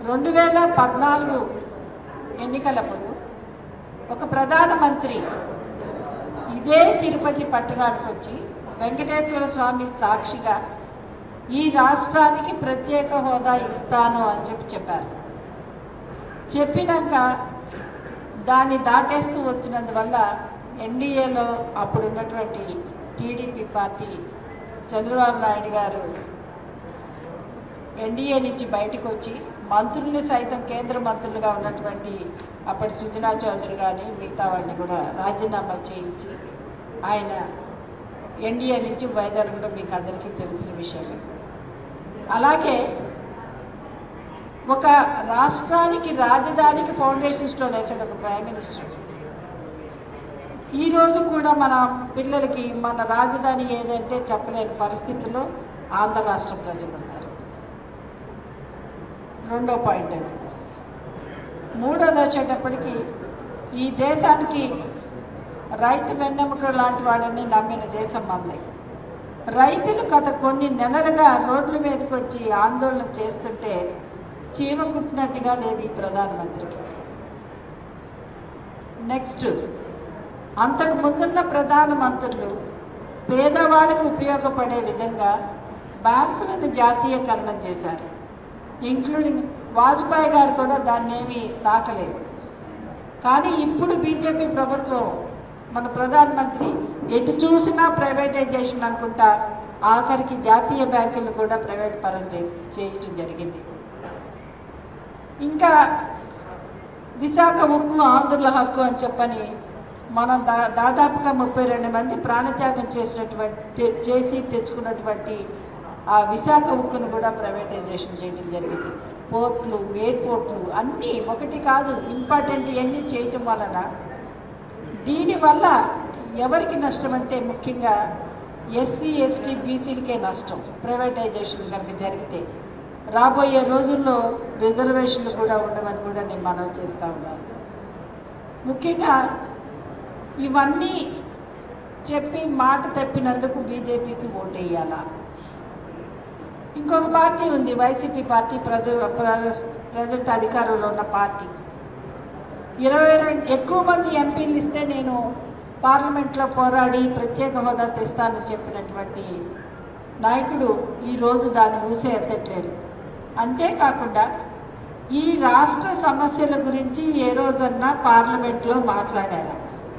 రెండు వేల పద్నాలుగు ఎన్నికలప్పుడు ఒక ప్రధానమంత్రి ఇదే తిరుపతి పట్టణానికి వచ్చి వెంకటేశ్వర స్వామి సాక్షిగా ఈ రాష్ట్రానికి ప్రత్యేక హోదా ఇస్తాను అని చెప్పి చెప్పారు చెప్పినాక దాన్ని దాటేస్తూ వచ్చినందువల్ల ఎన్డీఏలో అప్పుడు ఉన్నటువంటి టీడీపీ పార్టీ చంద్రబాబు నాయుడు గారు ఎన్డీఏ నుంచి బయటకు వచ్చి మంత్రుల్ని సైతం కేంద్ర మంత్రులుగా ఉన్నటువంటి అప్పటి సుజనా చౌదరి కానీ మిగతా వాళ్ళని కూడా రాజీనామా చేయించి ఆయన ఎన్డీఏ నుంచి బయలుదేరడం మీకు అందరికీ తెలిసిన విషయమే అలాగే ఒక రాష్ట్రానికి రాజధానికి ఫౌండేషన్ స్టోన్ వేసాడు ఒక ప్రైమ్ మినిస్టర్ ఈ రోజు కూడా మన పిల్లలకి మన రాజధాని ఏదంటే చెప్పలేని పరిస్థితుల్లో ఆంధ్ర రాష్ట్ర ప్రజలు ఉన్నారు రెండో పాయింట్ అది మూడోది వచ్చేటప్పటికి ఈ దేశానికి రైతు వెన్నెముక లాంటి వాడని నమ్మిన దేశం మంది రైతులు గత కొన్ని నెలలుగా రోడ్ల మీదకి వచ్చి ఆందోళన చేస్తుంటే చీమ కుట్టినట్టుగా లేదు ఈ ప్రధానమంత్రికి నెక్స్ట్ అంతకు ముందున్న ప్రధానమంత్రులు పేదవాళ్ళకు ఉపయోగపడే విధంగా బ్యాంకులను జాతీయకరణం చేశారు ఇంక్లూడింగ్ వాజ్పేయి గారు కూడా దాన్ని ఏమీ తాకలేదు కానీ ఇప్పుడు బీజేపీ ప్రభుత్వం మన ప్రధానమంత్రి ఎటు చూసినా ప్రైవేటైజేషన్ అనుకుంటా ఆఖరికి జాతీయ బ్యాంకులు కూడా ప్రైవేట్ పరం చే చేయటం జరిగింది ఇంకా విశాఖ ఉక్కు ఆంధ్రుల హక్కు అని చెప్పని మనం దా దాదాపుగా ముప్పై రెండు మంది ప్రాణత్యాగం చేసినటువంటి తె- చేసి తెచ్చుకున్నటువంటి ఆ విశాఖ ఉక్కును కూడా ప్రైవేటైజేషన్ చేయడం జరిగింది పోర్ట్లు ఎయిర్పోర్ట్లు అన్నీ ఒకటి కాదు ఇంపార్టెంట్ ఇవన్నీ చేయటం వలన దీనివల్ల ఎవరికి నష్టం అంటే ముఖ్యంగా ఎస్సీ ఎస్టీ బీసీలకే నష్టం ప్రైవేటైజేషన్ కనుక జరిగితే రాబోయే రోజుల్లో రిజర్వేషన్లు కూడా ఉండవని కూడా నేను మనవి చేస్తా ఉన్నాను ముఖ్యంగా ఇవన్నీ చెప్పి మాట తప్పినందుకు బీజేపీకి ఓటేయాలా ఇంకొక పార్టీ ఉంది వైసీపీ పార్టీ ప్రజ ప్ర- ప్రజెంట్ అధికారంలో ఉన్న పార్టీ ఇరవై రెండు ఎక్కువ మంది ఎంపీలు ఇస్తే నేను పార్లమెంట్లో పోరాడి ప్రత్యేక హోదా తెస్తానని చెప్పినటువంటి నాయకుడు ఈరోజు దాన్ని ఊసే ఎత్తట్లేదు అంతేకాకుండా ఈ రాష్ట్ర సమస్యల గురించి ఏ రోజన్నా పార్లమెంట్లో మాట్లాడారా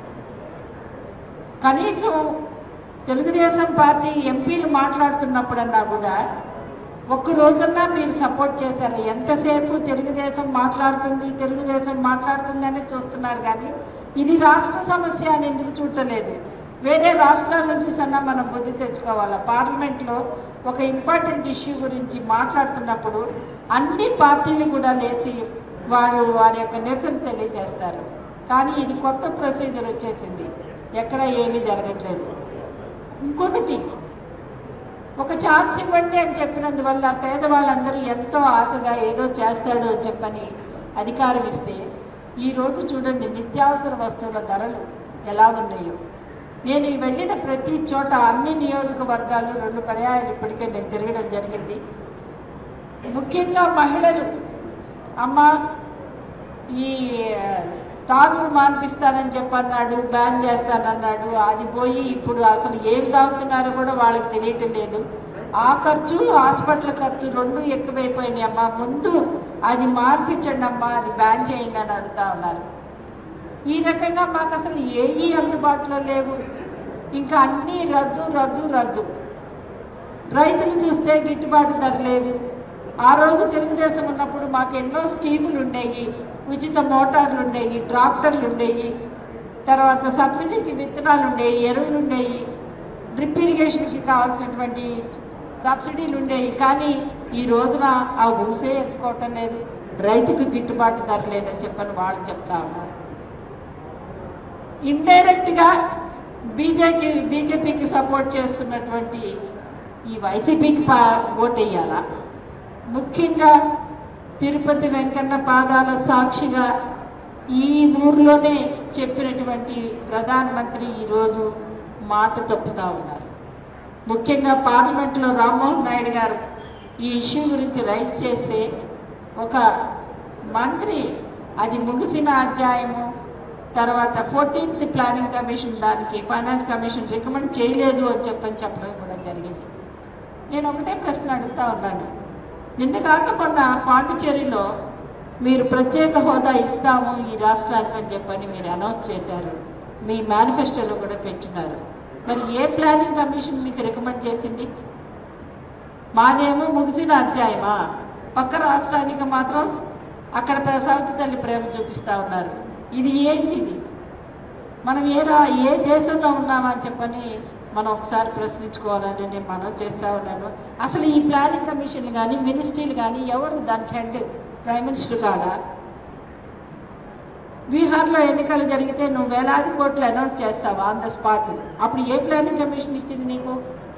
కనీసం తెలుగుదేశం పార్టీ ఎంపీలు మాట్లాడుతున్నప్పుడన్నా కూడా ఒక్క రోజన్నా మీరు సపోర్ట్ చేశారు ఎంతసేపు తెలుగుదేశం మాట్లాడుతుంది తెలుగుదేశం మాట్లాడుతుందని చూస్తున్నారు కానీ ఇది రాష్ట్ర సమస్య అని ఎందుకు చూడలేదు వేరే రాష్ట్రాల నుంచి సన్నా మనం బుద్ధి తెచ్చుకోవాలా పార్లమెంట్లో ఒక ఇంపార్టెంట్ ఇష్యూ గురించి మాట్లాడుతున్నప్పుడు అన్ని పార్టీలు కూడా లేచి వారు వారి యొక్క నిరసన తెలియజేస్తారు కానీ ఇది కొత్త ప్రొసీజర్ వచ్చేసింది ఎక్కడ ఏమీ జరగట్లేదు ఇంకొకటి ఒక ఛాన్స్ ఇవ్వండి అని చెప్పినందువల్ల పేదవాళ్ళందరూ ఎంతో ఆశగా ఏదో చేస్తాడు అని చెప్పని అధికారం ఇస్తే ఈరోజు చూడండి నిత్యావసర వస్తువుల ధరలు ఎలా ఉన్నాయో నేను ఈ వెళ్ళిన ప్రతి చోట అన్ని నియోజకవర్గాలు రెండు పర్యాయాలు ఇప్పటికే నేను తిరగడం జరిగింది ముఖ్యంగా మహిళలు అమ్మ ఈ తాగుడు మాన్పిస్తానని చెప్పన్నాడు బ్యాన్ చేస్తానన్నాడు అది పోయి ఇప్పుడు అసలు ఏం తాగుతున్నారో కూడా వాళ్ళకి తెలియటం లేదు ఆ ఖర్చు హాస్పిటల్ ఖర్చు రెండు ఎక్కువైపోయినాయి అమ్మా ముందు అది మార్పించండి అమ్మా అది బ్యాన్ చేయండి అని అడుగుతా ఉన్నారు ఈ రకంగా మాకు అసలు ఏవి అందుబాటులో లేవు ఇంకా అన్నీ రద్దు రద్దు రద్దు రైతులు చూస్తే గిట్టుబాటు ధర లేదు ఆ రోజు తెలుగుదేశం ఉన్నప్పుడు మాకు ఎన్నో స్కీములు ఉండేవి ఉచిత మోటార్లు ఉండేవి ట్రాక్టర్లు ఉండేవి తర్వాత సబ్సిడీకి విత్తనాలు ఉండేవి ఎరువులు ఉండేవి డ్రిప్ ఇరిగేషన్కి కావాల్సినటువంటి సబ్సిడీలు ఉండేవి కానీ ఈ రోజున ఆ ఊసే ఎత్తుకోవటం లేదు రైతుకు గిట్టుబాటు ధర లేదని చెప్పని వాళ్ళు చెప్తా ఉన్నారు ఇండైరెక్ట్గా బీజేపీ బీజేపీకి సపోర్ట్ చేస్తున్నటువంటి ఈ వైసీపీకి పా ఓటేయాలా ముఖ్యంగా తిరుపతి వెంకన్న పాదాల సాక్షిగా ఈ ఊర్లోనే చెప్పినటువంటి ప్రధానమంత్రి ఈరోజు మాట తప్పుతా ఉన్నారు ముఖ్యంగా పార్లమెంట్లో రామ్మోహన్ నాయుడు గారు ఈ ఇష్యూ గురించి రైట్ చేస్తే ఒక మంత్రి అది ముగిసిన అధ్యాయము తర్వాత ఫోర్టీన్త్ ప్లానింగ్ కమిషన్ దానికి ఫైనాన్స్ కమిషన్ రికమెండ్ చేయలేదు అని చెప్పని చెప్పడం కూడా జరిగింది నేను ఒకటే ప్రశ్న అడుగుతా ఉన్నాను నిన్న కాక మొన్న పాండిచేరిలో మీరు ప్రత్యేక హోదా ఇస్తాము ఈ రాష్ట్రానికి అని చెప్పని మీరు అనౌన్స్ చేశారు మీ మేనిఫెస్టోలో కూడా పెట్టున్నారు మరి ఏ ప్లానింగ్ కమిషన్ మీకు రికమెండ్ చేసింది మాదేమో ముగిసిన అధ్యాయమా పక్క రాష్ట్రానికి మాత్రం అక్కడ ప్రసావతి తల్లి ప్రేమ చూపిస్తా ఉన్నారు ఇది ఏంటిది మనం ఏ రా ఏ దేశంలో ఉన్నామని చెప్పని మనం ఒకసారి ప్రశ్నించుకోవాలని నేను మనం చేస్తా ఉన్నాను అసలు ఈ ప్లానింగ్ కమిషన్లు కానీ మినిస్ట్రీలు కానీ ఎవరు దానికి హెడ్ ప్రైమ్ మినిస్టర్ కాదా బీహార్లో ఎన్నికలు జరిగితే నువ్వు వేలాది కోట్లు అనౌన్స్ చేస్తావు ఆన్ ద స్పాట్ అప్పుడు ఏ ప్లానింగ్ కమిషన్ ఇచ్చింది నీకు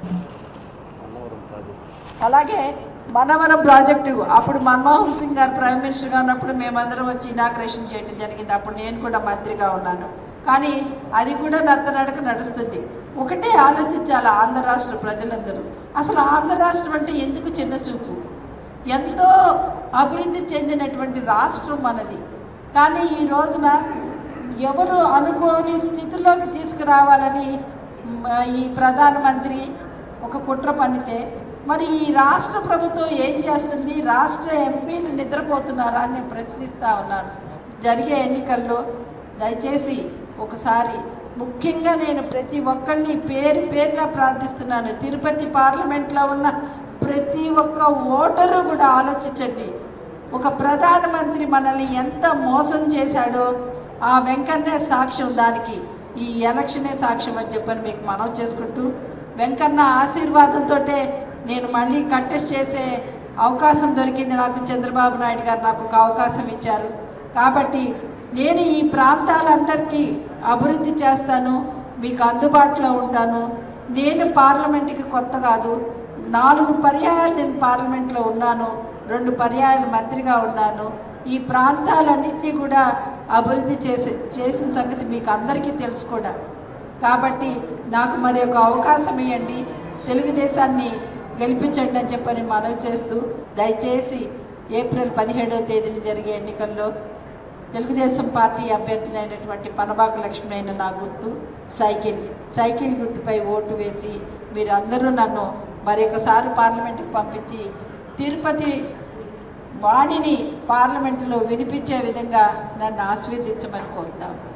అలాగే మనవరం ప్రాజెక్టు అప్పుడు మన్మోహన్ సింగ్ గారు ప్రైమ్ మినిస్టర్గా ఉన్నప్పుడు మేమందరం వచ్చి ఇనాగ్రేషన్ చేయడం జరిగింది అప్పుడు నేను కూడా మంత్రిగా ఉన్నాను కానీ అది కూడా నత్తనడక నడుస్తుంది ఒకటే ఆలోచించాలి ఆంధ్ర రాష్ట్ర ప్రజలందరూ అసలు ఆంధ్ర రాష్ట్రం అంటే ఎందుకు చిన్న చూపు ఎంతో అభివృద్ధి చెందినటువంటి రాష్ట్రం మనది కానీ ఈ రోజున ఎవరు అనుకోని స్థితిలోకి తీసుకురావాలని మ, ఈ ప్రధానమంత్రి ఒక కుట్ర పన్నితే మరి ఈ రాష్ట్ర ప్రభుత్వం ఏం చేస్తుంది రాష్ట్ర ఎంపీలు నిద్రపోతున్నారా అని నేను ప్రశ్నిస్తా ఉన్నాను జరిగే ఎన్నికల్లో దయచేసి ఒకసారి ముఖ్యంగా నేను ప్రతి ఒక్కరిని పేరు పేరున ప్రార్థిస్తున్నాను తిరుపతి పార్లమెంట్లో ఉన్న ప్రతి ఒక్క ఓటరు కూడా ఆలోచించండి ఒక ప్రధానమంత్రి మనల్ని ఎంత మోసం చేశాడో ఆ వెంకన్నే సాక్ష్యం దానికి ఈ ఎలక్షనే సాక్ష్యం అని చెప్పని మీకు మనవి చేసుకుంటూ వెంకన్న ఆశీర్వాదంతో నేను మళ్ళీ కంటెస్ట్ చేసే అవకాశం దొరికింది నాకు చంద్రబాబు నాయుడు గారు నాకు ఒక అవకాశం ఇచ్చారు కాబట్టి నేను ఈ ప్రాంతాలందరికీ అభివృద్ధి చేస్తాను మీకు అందుబాటులో ఉంటాను నేను పార్లమెంట్కి కొత్త కాదు నాలుగు పర్యాయాలు నేను పార్లమెంట్లో ఉన్నాను రెండు పర్యాయాలు మంత్రిగా ఉన్నాను ఈ ప్రాంతాలన్నింటినీ కూడా అభివృద్ధి చేసి చేసిన సంగతి మీకు అందరికీ తెలుసు కూడా కాబట్టి నాకు మరి ఒక అవకాశం ఇవ్వండి తెలుగుదేశాన్ని గెలిపించండి అని చెప్పని మనవి చేస్తూ దయచేసి ఏప్రిల్ పదిహేడవ తేదీన జరిగే ఎన్నికల్లో తెలుగుదేశం పార్టీ అభ్యర్థులైనటువంటి పనబాకు లక్ష్మణైన నా గుర్తు సైకిల్ సైకిల్ గుర్తుపై ఓటు వేసి మీరందరూ నన్ను మరొకసారి పార్లమెంటుకు పంపించి తిరుపతి వాణిని పార్లమెంటులో వినిపించే విధంగా నన్ను ఆశీర్వదించమని కోరుతాను